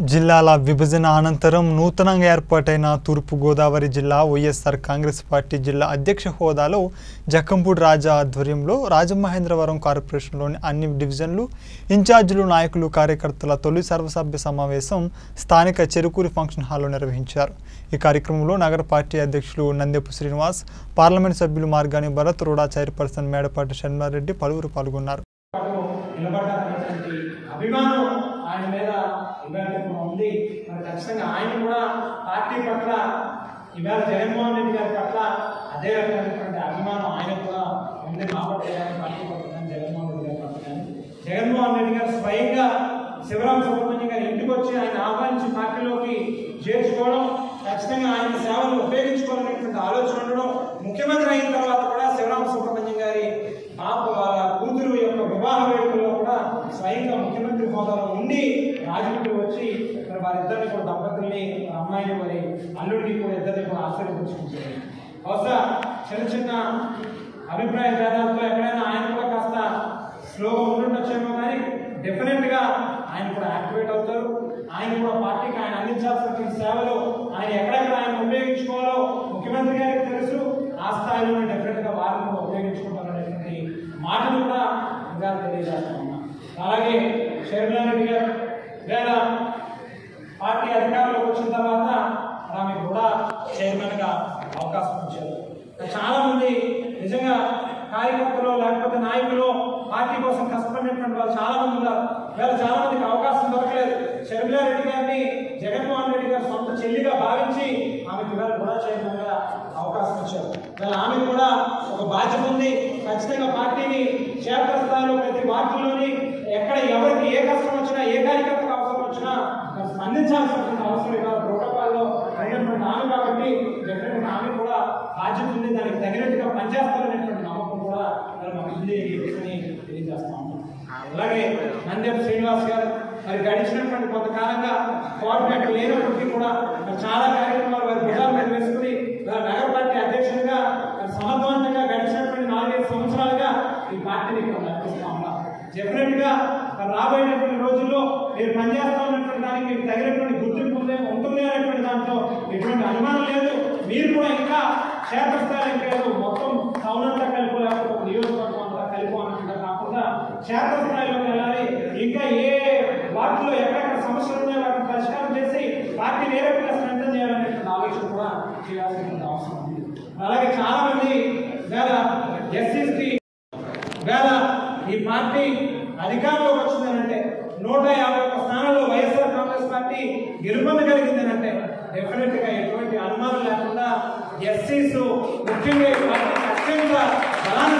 జిల్లాల విభజన అనంతరం నూతనంగా ఏర్పాటైన తూర్పుగోదావరి జిల్లా వైఎస్ఆర్ కాంగ్రెస్ పార్టీ జిల్లా అధ్యక్ష హోదాలో జక్కంపూడి రాజా ఆధ్వర్యంలో రాజమహేంద్రవరం కార్పొరేషన్లోని అన్ని డివిజన్లు ఇన్ఛార్జీలు నాయకులు కార్యకర్తల తొలి సర్వసభ్య సమావేశం స్థానిక చెరుకూరి ఫంక్షన్ హాల్లో నిర్వహించారు ఈ కార్యక్రమంలో నగర పార్టీ అధ్యక్షులు నందెపు శ్రీనివాస్ పార్లమెంట్ సభ్యులు మార్గాని భరత్ రోడా చైర్పర్సన్ మేడపాటి షణ్మారెడ్డి పలువురు పాల్గొన్నారు పాటు నిలబడ్డారనేటువంటి అభిమానం ఆయన మీద ఇవాళ కూడా ఉంది మరి ఖచ్చితంగా ఆయన కూడా పార్టీ పట్ల ఇవాళ జగన్మోహన్ రెడ్డి గారి పట్ల అదే రకమైనటువంటి అభిమానం ఆయన కూడా ఉంది మా పట్ల కానీ పార్టీ పట్ల కానీ జగన్మోహన్ రెడ్డి గారి పట్ల కానీ జగన్మోహన్ రెడ్డి గారు స్వయంగా శివరాం సుబ్రహ్మణ్యం గారి ఇంటికి వచ్చి ఆయన ఆహ్వానించి పార్టీలోకి చేర్చుకోవడం ఖచ్చితంగా ఆయన సేవలు ఉపయోగించుకోవాలనేటువంటి ఆలోచన ఉండడం ముఖ్యమంత్రి అయిన తర్వాత కూడా శివరామ సుబ్రహ్మణ్యం గారి పాప వాళ్ళ కూతురు యొక్క వివాహ వేడుకల్లో కూడా స్వయంగా ముఖ్యమంత్రి హోదాలో ఉండి రాజకీయ వచ్చి మరి వారిద్దరిని కూడా దంపతుల్ని వారి అమ్మాయిని మరి అల్లుడిని కూడా ఇద్దరిని కూడా ఆశీర్వదించుకుంటారు బహుశా చిన్న చిన్న అభిప్రాయ భేదాలతో ఎక్కడైనా ఆయన కూడా కాస్త స్లోగా ఉంటుండొచ్చేమో కానీ డెఫినెట్ గా ఆయన కూడా యాక్టివేట్ అవుతారు ఆయన కూడా పార్టీకి ఆయన అందించాల్సినటువంటి సేవలు ఆయన ఎక్కడెక్కడ ఆయన ఉపయోగించుకోవాలో ముఖ్యమంత్రి గారికి తెలుసు ఆ స్థాయిలో డెఫినెట్ గా వారిని కూడా ఉపయోగించుకుంటారనేటువంటి మాటలు కూడా ఇంకా తెలియజేస్తా ఉన్నా అలాగే షర్మిలా రెడ్డి గారు లేదా పార్టీ అధికారంలోకి వచ్చిన తర్వాత ఆమె కూడా చైర్మన్ గా అవకాశం ఇచ్చారు చాలా మంది నిజంగా కార్యకర్తలు లేకపోతే నాయకులు పార్టీ కోసం కష్టపడినటువంటి వాళ్ళు చాలా మంది ఉన్నారు వేళ చాలా మందికి అవకాశం దొరకలేదు షర్మిలా రెడ్డి గారిని జగన్మోహన్ రెడ్డి గారు సొంత చెల్లిగా భావించి ఆమెకి వేళ కూడా చైర్మన్ గా అవకాశం ఇచ్చారు వేళ ఆమె కూడా ఒక బాధ్యత ఉంది ఖచ్చితంగా పార్టీని క్షేత్రస్థాయిలో ప్రతి వార్డుల్లోని ఎక్కడ ఎవరికి ఏ కష్టం వచ్చినా ఏ కార్యకర్తకు అవసరం వచ్చినా మరి స్పందించాల్సినటువంటి అవసరం ఇవాళ ప్రోటోకాల్లో అయినటువంటి ఆమె కాబట్టి డెఫినెట్ ఆమె కూడా బాధ్యత ఉంది దానికి తగినట్టుగా పనిచేస్తారనేటువంటి నమ్మకం కూడా మరి మాకు ఉంది అని తెలియజేస్తా ఉన్నాం అలాగే నందేపు శ్రీనివాస్ గారు మరి గడిచినటువంటి కొంతకాలంగా కోఆర్డినేటర్ లేనప్పటికీ కూడా మరి చాలా కార్యక్రమాలు వారి భుజాల మీద వేసుకుని వారి నగర పార్టీ అధ్యక్షుడిగా మరి సమర్థవంతంగా గడిచినటువంటి నాలుగైదు సంవత్సరాలుగా ఈ పార్టీని ఇక్కడ నడిపిస్తా ఉన్నాం డెఫినెట్ గా మరి రాబోయేటువంటి రోజుల్లో మీరు పనిచేస్తా ఉన్నటువంటి దానికి మీకు తగినటువంటి గుర్తింపు ఉంది ఉంటుంది అనేటువంటి దాంట్లో ఎటువంటి అనుమానం లేదు మీరు కూడా ఇంకా క్షేత్రస్థాయిలో లేదు మొత్తం టౌన్ అంతా కలిపి లేకపోతే ఒక నియోజకవర్గం అంతా కలిపి అన్నట్టుగా కాకుండా క్షేత్రస్థాయిలోకి వెళ్ళాలి ఇంకా ఏ వాటిలో ఎక్కడెక్కడ సమస్యలు ఉన్నాయో వాటిని పరిష్కారం చేసి పార్టీని ఏ రకంగా స్ట్రెంథన్ చేయాలనేటువంటి ఆలోచన కూడా చేయాల్సిన అవసరం ఉంది అలాగే చాలా మంది వేళ ఎస్సీస్టీ వేళ ఈ పార్టీ అధికారంలోకి వచ్చిందనంటే నూట యాభై ఒక్క స్థానంలో వైఎస్ఆర్ కాంగ్రెస్ పార్టీ గెలుపొందగలిగిందనంటే డెఫినెట్ గా ఎటువంటి అనుమానం లేకుండా ఎస్సీస్ ముఖ్యంగా ఈ పార్టీకి అత్యంత బలాన్ని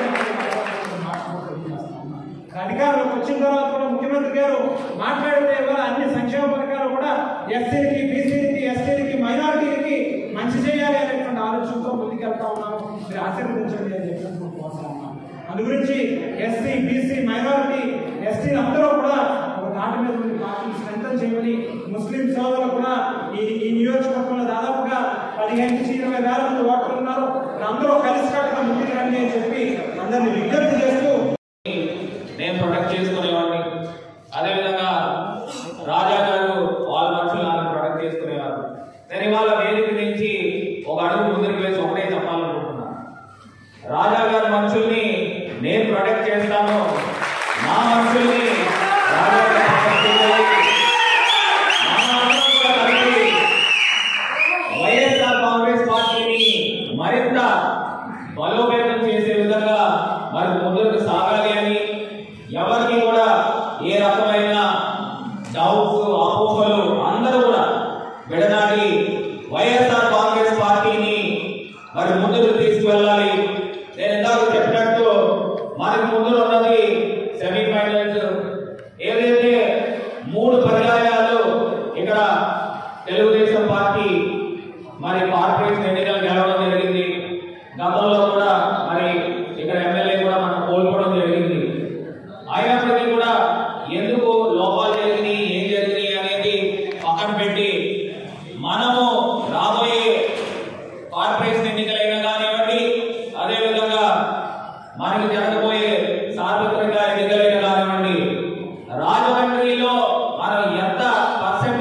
చేరుకునే అధికారంలోకి వచ్చిన తర్వాత కూడా ముఖ్యమంత్రి గారు మాట్లాడితే ఇవాళ అన్ని సంక్షేమ పథకాలు కూడా ఎస్సీలకి బీసీలకి ఎస్టీలకి మైనారిటీలకి మంచి చేయాలి అనేటువంటి ఆలోచనతో ముందుకెళ్తా ఉన్నాము మీరు ఆశీర్వదించండి అని చెప్పి కోరుతా ఉన్నాను అందు గురించి ఎస్సీ బీసీ మైనారిటీ ఎస్టీ అందరూ కూడా ఒక తాటి మీద ఉండి పార్టీని స్ట్రెంథన్ చేయమని ముస్లిం సోదరులు కూడా ఈ ఈ నియోజకవర్గంలో దాదాపుగా పదిహేను నుంచి ఇరవై వేల మంది ఓటర్లు ఉన్నారు అందరూ కలిసికట్టుగా ముందుకు రండి అని చెప్పి అందరిని విజ్ఞప్తి చేస్తూ నేను ప్రొటెక్ట్ చేసుకునేవాడిని అదేవిధంగా రాజా గారు వాళ్ళ మనుషులు నాకు ప్రొటెక్ట్ చేసుకునేవారు నేను ఇవాళ వేదిక నుంచి ఒక అడుగు ముందుకు వేసి ఒకటే చెప్పాలనుకుంటున్నా రాజా గారి మనుషుల్ని నేను ప్రొటెక్ట్ చేస్తాను నా మనుషుల్ని రాజా గారు protect చేయాలి. మనమందరం కూడా కలిసి వైఎస్ఆర్ కాంగ్రెస్ పార్టీని మరింత బలోపేతం చేసే విధంగా మరి ముందుకు సాగాలి అని ఎవరికి కూడా ఏ రకమైన డౌట్స్ అపోహలు అందరూ కూడా విడనాడి వైఎస్ఆర్ కాంగ్రెస్ పార్టీని మరి ముందుకు తీసుకువెళ్ళాలి నేను ఇందాక చెప్పినట్టు మనకి ముందు ఉన్నది సెమీఫైనల్స్ ఏదైతే మూడు పర్యాయాలు ఇక్కడ తెలుగుదేశం పార్టీ మరి కార్పొరేషన్ ఎన్నికలు గెలవడం జరిగింది గతంలో కూడా మరి ఇక్కడ ఎమ్మెల్యే కూడా మనం కోల్పోవడం జరిగింది అయినప్పటికీ కూడా ఎందుకు లోపాలు జరిగినాయి ఏం జరిగినాయి అనేది పక్కన పెట్టి మనము రాబోయే కార్పొరేషన్ ఎన్నికలైనా కానివ్వండి అదేవిధంగా మనకి జరగబోయే సార్వత్రిక ఎన్నికలైనా కానివ్వండి రాజమండ్రిలో మనం ఎంత పర్సెంట్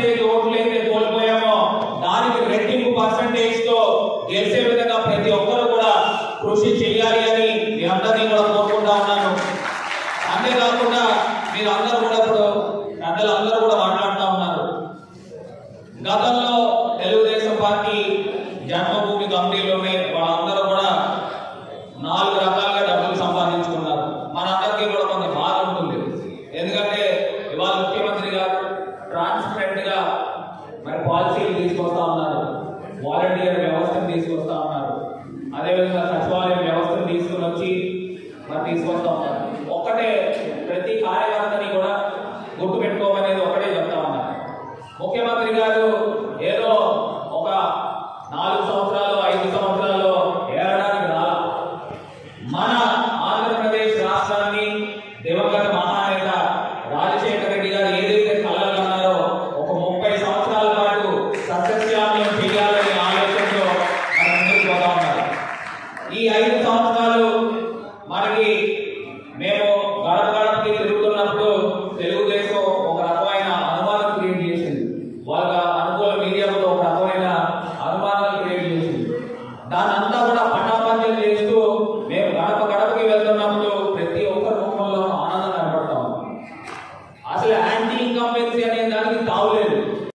తీసుకొస్తా ఉన్నారు ఒక్కటే ప్రతి కార్యకర్తని కూడా గుర్తు పెట్టుకోమనేది ఒకటే చెప్తా ఉన్నారు ముఖ్యమంత్రి గారు ఏదో ఒక నాలుగు సంవత్సరాలు ఐదు సంవత్సరాలు ఏడడానికి రాలా మన ఆంధ్రప్రదేశ్ రాష్ట్రాన్ని దివంగత మహానేత రాజశేఖర రెడ్డి గారు ఏదైతే కలలు కన్నారో ఒక ముప్పై సంవత్సరాల పాటు సస్యశ్యామలం చేయాలనే ఆలోచనలో మన ముందుకు పోతా ఉన్నారు ఈ ఐదు సంవత్సరాలు మనకి మేము